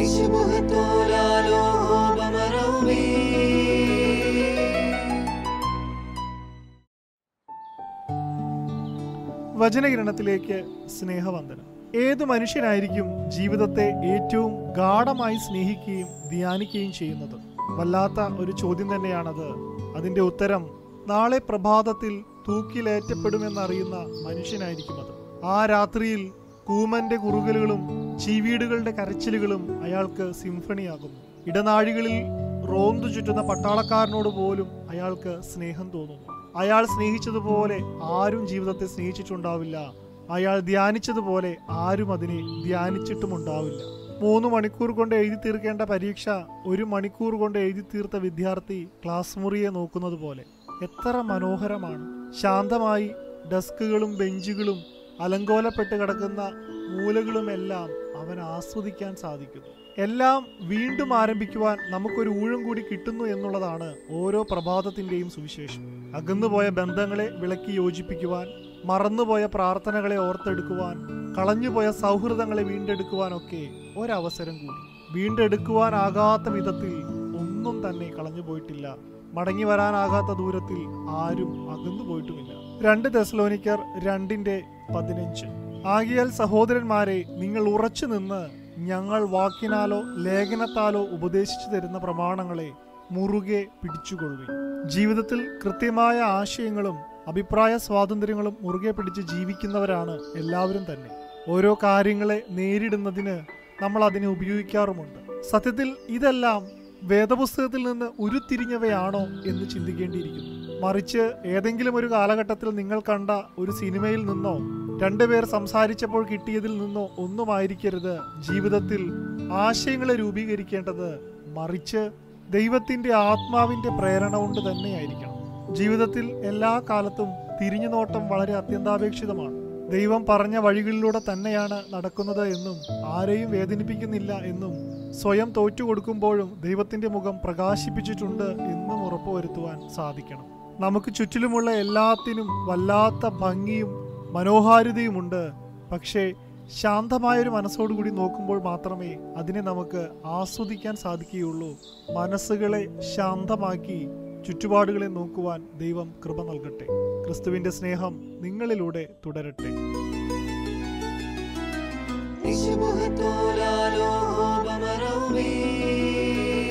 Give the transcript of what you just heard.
വചനകിരണത്തിലേക്ക് സ്നേഹവന്ദനം ഏതു മനുഷ്യനായിരിക്കും ജീവിതത്തെ ഏറ്റവും ഗാഠമായി സ്നേഹിക്കുകയും ധ്യാനിക്കുകയും ചെയ്യുന്നത് വല്ലാത്ത ഒരു ചോദ്യം തന്നെയാണത് അതിന്റെ ഉത്തരം നാളെ പ്രഭാതത്തിൽ തൂക്കിലേറ്റപ്പെടുമെന്നറിയുന്ന മനുഷ്യനായിരിക്കും അത് ആ രാത്രിയിൽ കൂമന്റെ കുറുകലുകളും ചീവീടുകളുടെ കരച്ചിലുകളും അയാൾക്ക് സിംഫണിയാകുന്നു ഇടനാഴികളിൽ റോന്തു ചുറ്റുന്ന പട്ടാളക്കാരനോട് പോലും അയാൾക്ക് സ്നേഹം തോന്നുന്നു അയാൾ സ്നേഹിച്ചതുപോലെ ആരും ജീവിതത്തെ സ്നേഹിച്ചിട്ടുണ്ടാവില്ല അയാൾ ധ്യാനിച്ചതുപോലെ ആരും അതിനെ ധ്യാനിച്ചിട്ടുമുണ്ടാവില്ല മൂന്ന് മണിക്കൂർ കൊണ്ട് എഴുതി തീർക്കേണ്ട പരീക്ഷ ഒരു മണിക്കൂർ കൊണ്ട് എഴുതി തീർത്ത വിദ്യാർത്ഥി ക്ലാസ് മുറിയെ നോക്കുന്നത് പോലെ എത്ര മനോഹരമാണ് ശാന്തമായി ഡെസ്കുകളും ബെഞ്ചുകളും അലങ്കോലപ്പെട്ട് കിടക്കുന്ന മൂലകളുമെല്ലാം അവൻ ആസ്വദിക്കാൻ സാധിക്കുന്നു എല്ലാം വീണ്ടും ആരംഭിക്കുവാൻ നമുക്കൊരു ഊഴം കൂടി കിട്ടുന്നു എന്നുള്ളതാണ് ഓരോ പ്രഭാതത്തിന്റെയും സുവിശേഷം അകന്നുപോയ ബന്ധങ്ങളെ വിളക്കി യോജിപ്പിക്കുവാൻ മറന്നുപോയ പ്രാർത്ഥനകളെ ഓർത്തെടുക്കുവാൻ കളഞ്ഞുപോയ സൗഹൃദങ്ങളെ വീണ്ടെടുക്കുവാനൊക്കെ ഒരവസരം കൂടി വീണ്ടെടുക്കുവാനാകാത്ത വിധത്തിൽ ഒന്നും തന്നെ കളഞ്ഞുപോയിട്ടില്ല മടങ്ങി വരാനാകാത്ത ദൂരത്തിൽ ആരും അകന്നു പോയിട്ടുമില്ല രണ്ട് തെസ്ലോനിക്കർ രണ്ടിന്റെ പതിനഞ്ച് ആകിയാൽ സഹോദരന്മാരെ നിങ്ങൾ ഉറച്ചു നിന്ന് ഞങ്ങൾ വാക്കിനാലോ ലേഖനത്താലോ ഉപദേശിച്ചു തരുന്ന പ്രമാണങ്ങളെ മുറുകെ പിടിച്ചുകൊള്ളുവിൻ ജീവിതത്തിൽ കൃത്യമായ ആശയങ്ങളും അഭിപ്രായ സ്വാതന്ത്ര്യങ്ങളും മുറുകെ പിടിച്ച് ജീവിക്കുന്നവരാണ് എല്ലാവരും തന്നെ ഓരോ കാര്യങ്ങളെ നേരിടുന്നതിന് നമ്മൾ അതിനെ ഉപയോഗിക്കാറുമുണ്ട് സത്യത്തിൽ ഇതെല്ലാം വേദപുസ്തകത്തിൽ നിന്ന് ഉരുത്തിരിഞ്ഞവയാണോ എന്ന് ചിന്തിക്കേണ്ടിയിരിക്കുന്നു മറിച്ച് ഏതെങ്കിലും ഒരു കാലഘട്ടത്തിൽ നിങ്ങൾ കണ്ട ഒരു സിനിമയിൽ നിന്നോ രണ്ടുപേർ സംസാരിച്ചപ്പോൾ കിട്ടിയതിൽ നിന്നോ ഒന്നുമായിരിക്കരുത് ജീവിതത്തിൽ ആശയങ്ങളെ രൂപീകരിക്കേണ്ടത് മറിച്ച് ദൈവത്തിന്റെ ആത്മാവിന്റെ പ്രേരണ കൊണ്ട് തന്നെയായിരിക്കണം ജീവിതത്തിൽ എല്ലാ കാലത്തും തിരിഞ്ഞുനോട്ടം വളരെ അത്യന്താപേക്ഷിതമാണ് ദൈവം പറഞ്ഞ വഴികളിലൂടെ തന്നെയാണ് നടക്കുന്നത് എന്നും ആരെയും വേദനിപ്പിക്കുന്നില്ല എന്നും സ്വയം തോറ്റുകൊടുക്കുമ്പോഴും ദൈവത്തിന്റെ മുഖം പ്രകാശിപ്പിച്ചിട്ടുണ്ട് എന്നും ഉറപ്പുവരുത്തുവാൻ സാധിക്കണം നമുക്ക് ചുറ്റിലുമുള്ള എല്ലാത്തിനും വല്ലാത്ത ഭംഗിയും മനോഹാരിതയുമുണ്ട് പക്ഷേ ശാന്തമായൊരു മനസ്സോടുകൂടി നോക്കുമ്പോൾ മാത്രമേ അതിനെ നമുക്ക് ആസ്വദിക്കാൻ സാധിക്കുകയുള്ളൂ മനസ്സുകളെ ശാന്തമാക്കി ചുറ്റുപാടുകളെ നോക്കുവാൻ ദൈവം കൃപ നൽകട്ടെ ക്രിസ്തുവിന്റെ സ്നേഹം നിങ്ങളിലൂടെ തുടരട്ടെ نشبه طول علوه بمروي